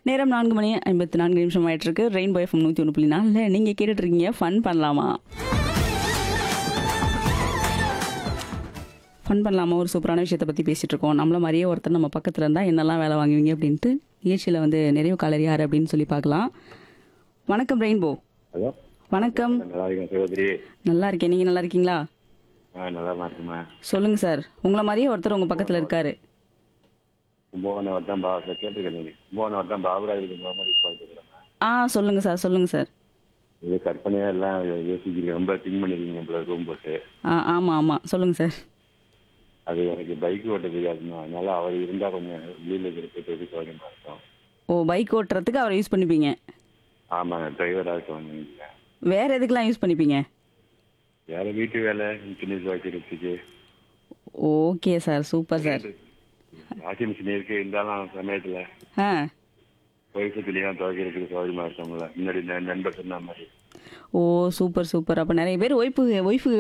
நேரம் நான்கு மணி ஐம்பத்தி நான்கு நிமிஷம் ஆயிட்டு இருக்கு ரெயின்போ எஃப்எம் நூற்றி ஒன்று புள்ளி நாலில் நீங்கள் கேட்டுட்டு இருக்கீங்க ஃபன் பண்ணலாமா ஃபன் பண்ணலாமா ஒரு சூப்பரான விஷயத்தை பற்றி பேசிகிட்டு இருக்கோம் நம்மள மாதிரியே ஒருத்தர் நம்ம பக்கத்தில் இருந்தால் என்னெல்லாம் வேலை வாங்குவீங்க அப்படின்ட்டு நிகழ்ச்சியில் வந்து நிறைவு காலர் யார் அப்படின்னு சொல்லி பார்க்கலாம் வணக்கம் ரெயின்போ ஹலோ வணக்கம் நல்லா இருக்கேன் சகோதரி நல்லா இருக்கேன் நீங்கள் நல்லா இருக்கீங்களா ஆ நல்லா இருக்குமா சொல்லுங்கள் சார் உங்களை மாதிரியே ஒருத்தர் உங்கள் பக்கத்தில் இருக்காரு கும்பகோணம் வட்டம் பா கேட்டிருக்கேன் நீங்கள் கும்பகோணம் வட்டம் பாபுராஜுக்கு போகிற மாதிரி பார்த்துக்கிறேன் ஆ சொல்லுங்கள் சார் சொல்லுங்கள் சார் இது கற்பனையாக எல்லாம் யோசிக்கிறீங்க ரொம்ப திங்க் பண்ணிருக்கீங்க நம்மள ரூம் போட்டு ஆ ஆமாம் ஆமாம் சொல்லுங்கள் சார் அது எனக்கு பைக் ஓட்ட தெரியாதுமா அதனால அவர் இருந்தால் கொஞ்சம் வெளியில் இருக்கிறது சௌகரியமாக இருக்கும் ஓ பைக் ஓட்டுறதுக்கு அவரை யூஸ் பண்ணிப்பீங்க ஆமாங்க டிரைவராக இருக்கணும் வேற எதுக்கெல்லாம் யூஸ் பண்ணிப்பீங்க வேற வீட்டு வேலை துணி துவைக்கிறதுக்கு okay sir super sir washing machine இருக்கு இருந்தாலும் சமயத்தில் ஆ ஒய்ஃபு துணியெல்லாம் துவைக்கிறதுக்கு சௌகரியமாக இருக்கோம்ல முன்னாடி நண்பர் சொன்ன மாதிரி ஓ சூப்பர் சூப்பர் அப்போ நிறைய பேர் ஒய்ஃபு ஒய்ஃபு